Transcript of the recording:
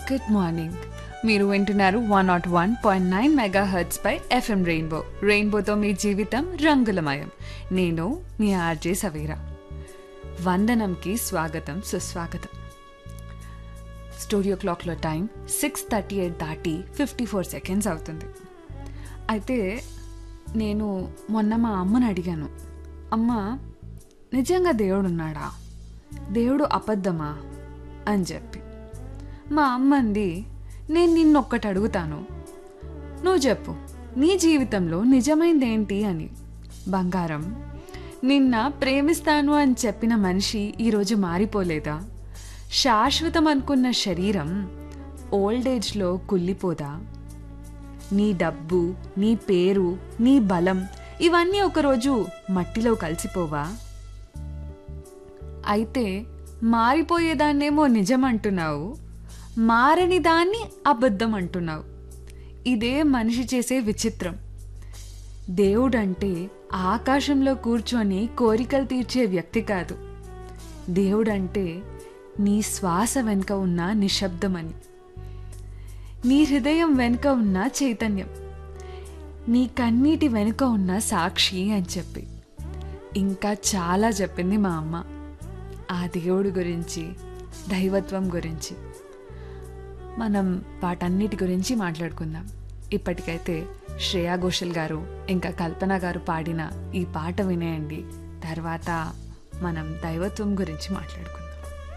good morning మీరు వింటున్నారు one not one point nine megahertz పై ఎఫ్ఎం రెయిన్బో రెయిన్బోతో మీ జీవితం రంగులమయం నేను మీ ఆర్జే సవేరా వందనంకి స్వాగతం సుస్వాగతం స్టూడియో క్లాక్లో టైం సిక్స్ థర్టీ ఎయిట్ దాటి ఫిఫ్టీ ఫోర్ సెకండ్స్ అవుతుంది అయితే నేను మొన్న మా అమ్మని అడిగాను అమ్మ నిజంగా దేవుడు ఉన్నాడా దేవుడు అబద్ధమా అని చెప్పి మా అమ్మ అంది నేను నిన్నొక్కటి అడుగుతాను నువ్వు చెప్పు నీ జీవితంలో నిజమైంది ఏంటి అని బంగారం నిన్న ప్రేమిస్తాను అని చెప్పిన మనిషి ఈరోజు మారిపోలేదా శాశ్వతం అనుకున్న శరీరం ఓల్డ్ ఏజ్లో కుళ్ళిపోదా నీ డబ్బు నీ పేరు నీ బలం ఇవన్నీ ఒకరోజు మట్టిలో కలిసిపోవా అయితే మారిపోయేదాన్నేమో నిజం అంటున్నావు మారని దాన్ని అబద్ధం అంటున్నావు ఇదే మనిషి చేసే విచిత్రం దేవుడంటే ఆకాశంలో కూర్చొని కోరికలు తీర్చే వ్యక్తి కాదు దేవుడంటే నీ శ్వాస వెనుక ఉన్న నిశ్శబ్దమని నీ హృదయం వెనుక ఉన్న చైతన్యం నీ కన్నీటి వెనుక ఉన్న సాక్షి అని చెప్పి ఇంకా చాలా చెప్పింది మా అమ్మ ఆ దేవుడి గురించి దైవత్వం గురించి మనం వాటన్నిటి గురించి మాట్లాడుకుందాం ఇప్పటికైతే శ్రేయా ఘోషల్ గారు ఇంకా కల్పన గారు పాడిన ఈ పాట వినేయండి తర్వాత మనం దైవత్వం గురించి మాట్లాడుకుందాం